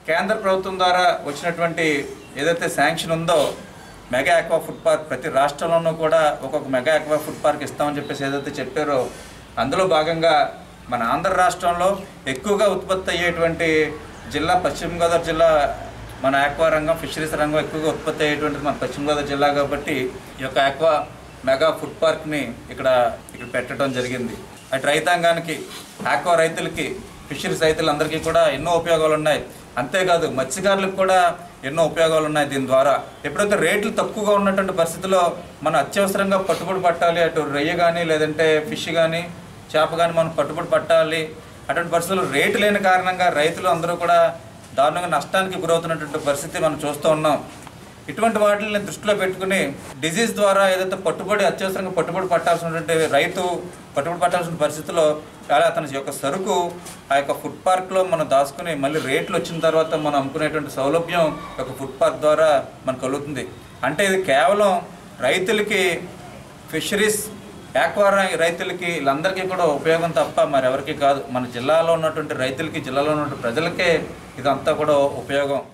కేంద్ర ప్రభుత్వం ద్వారా వచ్చినటువంటి ఏదైతే శాంక్షన్ ఉందో మెగా ఆక్వా ఫుడ్ పార్క్ ప్రతి రాష్ట్రంలోనూ కూడా ఒక్కొక్క మెగా ఆక్వా ఫుడ్ పార్క్ ఇస్తామని చెప్పేసి ఏదైతే చెప్పారో అందులో భాగంగా మన ఆంధ్ర రాష్ట్రంలో ఎక్కువగా ఉత్పత్తి అయ్యేటువంటి జిల్లా పశ్చిమ గోదావరి జిల్లా మన ఆక్వా రంగం ఫిషరీస్ రంగం ఎక్కువగా ఉత్పత్తి అయ్యేటువంటిది మన పశ్చిమ గోదావరి జిల్లా కాబట్టి ఈ యొక్క ఆక్వా మెగా ఫుడ్ పార్క్ని ఇక్కడ ఇక్కడ పెట్టడం జరిగింది అటు రైతాంగానికి ఆక్వా రైతులకి ఫిషరీస్ రైతులందరికీ కూడా ఎన్నో ఉపయోగాలు ఉన్నాయి అంతేకాదు మత్స్యకారులకు కూడా ఎన్నో ఉపయోగాలు ఉన్నాయి దీని ద్వారా ఎప్పుడైతే రేట్లు తక్కువగా ఉన్నటువంటి పరిస్థితిలో మనం అత్యవసరంగా పట్టుబడి పట్టాలి అటు రొయ్య కానీ లేదంటే ఫిష్ కానీ చేప కానీ మనం పట్టుబడి పట్టాలి అటువంటి పరిస్థితుల్లో రేటు లేని కారణంగా రైతులు అందరూ కూడా దారుణంగా నష్టానికి గురవుతున్నటువంటి పరిస్థితి మనం చూస్తూ ఉన్నాం ఇటువంటి వాటిని దృష్టిలో పెట్టుకుని డిజీజ్ ద్వారా ఏదైతే పట్టుబడి అత్యవసరంగా పట్టుబడి పట్టాల్సినటువంటి రైతు పట్టుబడి పట్టాల్సిన పరిస్థితిలో చాలా అతని యొక్క సరుకు ఆ యొక్క ఫుడ్ పార్క్లో మనం దాచుకుని మళ్ళీ రేట్లు వచ్చిన తర్వాత మనం అమ్ముకునేటువంటి సౌలభ్యం ఒక ఫుడ్ పార్క్ ద్వారా మనకు కలుగుతుంది అంటే ఇది కేవలం రైతులకి ఫిషరీస్ ఆక్వా రైతులకి వీళ్ళందరికీ కూడా ఉపయోగం తప్ప మరెవరికి కాదు మన జిల్లాలో ఉన్నటువంటి రైతులకి జిల్లాలో ఉన్నటువంటి ప్రజలకే ఇదంతా కూడా ఉపయోగం